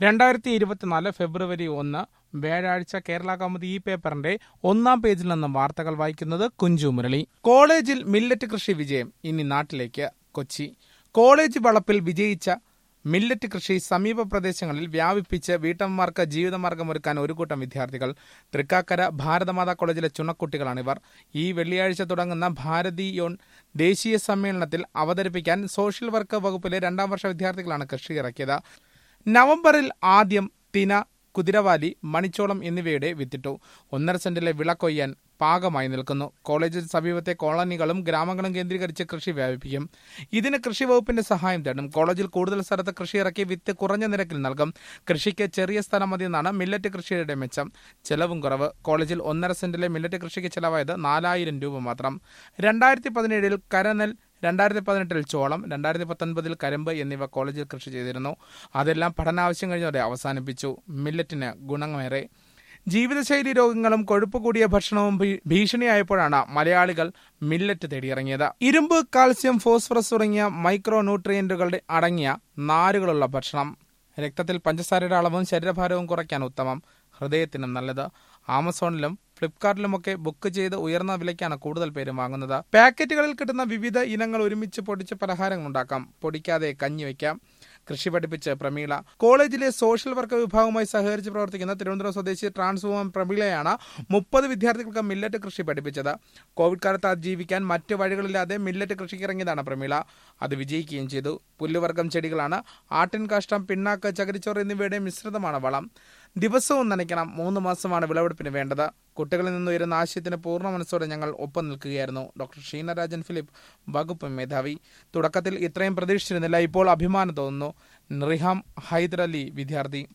രണ്ടായിരത്തി ഇരുപത്തിനാല് ഫെബ്രുവരി ഒന്ന് വ്യാഴാഴ്ച കേരള കൗമുദി ഈ പേപ്പറിന്റെ ഒന്നാം പേജിൽ നിന്നും വാർത്തകൾ വായിക്കുന്നത് കുഞ്ചു മുരളി കോളേജിൽ മില്ലറ്റ് കൃഷി വിജയം ഇനി നാട്ടിലേക്ക് കൊച്ചി കോളേജ് വളപ്പിൽ വിജയിച്ച മില്ലറ്റ് കൃഷി സമീപ പ്രദേശങ്ങളിൽ വ്യാപിപ്പിച്ച് വീട്ടമ്മമാർക്ക് ജീവിതമാർഗമൊരുക്കാൻ ഒരു കൂട്ടം വിദ്യാർത്ഥികൾ തൃക്കാക്കര ഭാരതമാതാ കോളേജിലെ ചുണക്കുട്ടികളാണിവർ ഈ വെള്ളിയാഴ്ച തുടങ്ങുന്ന ഭാരതീയോൺ ദേശീയ സമ്മേളനത്തിൽ അവതരിപ്പിക്കാൻ സോഷ്യൽ വർക്ക് വകുപ്പിലെ രണ്ടാം വർഷ വിദ്യാർത്ഥികളാണ് കൃഷി ഇറക്കിയത് നവംബറിൽ ആദ്യം തിന കുതിരവാലി മണിച്ചോളം എന്നിവയുടെ വിത്തിട്ടു ഒന്നര സെന്റിലെ വിള കൊയ്യാൻ പാകമായി നിൽക്കുന്നു കോളേജിന് സമീപത്തെ കോളനികളും ഗ്രാമങ്ങളും കേന്ദ്രീകരിച്ച് കൃഷി വ്യാപിപ്പിക്കും ഇതിന് കൃഷി വകുപ്പിന്റെ സഹായം തേടും കോളേജിൽ കൂടുതൽ സ്ഥലത്ത് കൃഷി ഇറക്കി വിത്ത് കുറഞ്ഞ നിരക്കിൽ നൽകും കൃഷിക്ക് ചെറിയ സ്ഥലം മതിയെന്നാണ് മില്ലറ്റ് കൃഷിയുടെ മെച്ചം ചെലവും കുറവ് കോളേജിൽ ഒന്നര സെന്റിലെ മില്ലറ്റ് കൃഷിക്ക് ചെലവായത് നാലായിരം രൂപ മാത്രം രണ്ടായിരത്തി പതിനേഴിൽ കരനെൽ രണ്ടായിരത്തി പതിനെട്ടിൽ ചോളം രണ്ടായിരത്തി പത്തൊൻപതിൽ കരിമ്പ് എന്നിവ കോളേജിൽ കൃഷി ചെയ്തിരുന്നു അതെല്ലാം പഠനാവശ്യം കഴിഞ്ഞതോടെ അവസാനിപ്പിച്ചു മില്ലറ്റിന് ഗുണമേറെ ജീവിതശൈലി രോഗങ്ങളും കൊഴുപ്പ് കൂടിയ ഭക്ഷണവും ഭീ- ഭീഷണിയായപ്പോഴാണ് മലയാളികൾ മില്ലറ്റ് തേടിയിറങ്ങിയത് ഇരുമ്പ് കാൽസ്യം ഫോസ്ഫറസ് തുടങ്ങിയ മൈക്രോ ന്യൂട്രിയന്റുകളുടെ അടങ്ങിയ നാരുകളുള്ള ഭക്ഷണം രക്തത്തിൽ പഞ്ചസാരയുടെ അളവും ശരീരഭാരവും കുറയ്ക്കാൻ ഉത്തമം ഹൃദയത്തിനും നല്ലത് ആമസോണിലും ഫ്ലിപ്കാർട്ടിലുമൊക്കെ ബുക്ക് ചെയ്ത് ഉയർന്ന വിലയ്ക്കാണ് കൂടുതൽ പേരും വാങ്ങുന്നത് പാക്കറ്റുകളിൽ കിട്ടുന്ന വിവിധ ഇനങ്ങൾ ഒരുമിച്ച് പൊടിച്ച് പലഹാരങ്ങൾ ഉണ്ടാക്കാം പൊടിക്കാതെ കഞ്ഞി വയ്ക്കാം കൃഷി പഠിപ്പിച്ച് പ്രമീള കോളേജിലെ സോഷ്യൽ വർക്ക് വിഭാഗവുമായി സഹകരിച്ച് പ്രവർത്തിക്കുന്ന തിരുവനന്തപുരം സ്വദേശി ട്രാൻസ്ഫോം പ്രമീളയാണ് മുപ്പത് വിദ്യാർത്ഥികൾക്ക് മില്ലറ്റ് കൃഷി പഠിപ്പിച്ചത് കോവിഡ് കാലത്ത് അതിജീവിക്കാൻ മറ്റ് വഴികളില്ലാതെ മില്ലറ്റ് കൃഷിക്ക് ഇറങ്ങിയതാണ് പ്രമീള അത് വിജയിക്കുകയും ചെയ്തു പുല്ലുവർഗം ചെടികളാണ് ആട്ടിൻ കാഷ്ടം പിണ്ണാക്ക് ചകിരിച്ചോറ് എന്നിവയുടെ മിശ്രിതമാണ് വളം ദിവസവും നനയ്ക്കണം മൂന്ന് മാസമാണ് വിളവെടുപ്പിന് വേണ്ടത് കുട്ടികളിൽ നിന്ന് ഉയരുന്ന ആശയത്തിന് പൂർണ്ണ മനസ്സോടെ ഞങ്ങൾ ഒപ്പം നിൽക്കുകയായിരുന്നു ഡോക്ടർ ഷീനരാജൻ ഫിലിപ്പ് വകുപ്പ് മേധാവി തുടക്കത്തിൽ ഇത്രയും പ്രതീക്ഷിച്ചിരുന്നില്ല ഇപ്പോൾ അഭിമാനം തോന്നുന്നു റിഹാം ഹൈദരലി വിദ്യാർത്ഥി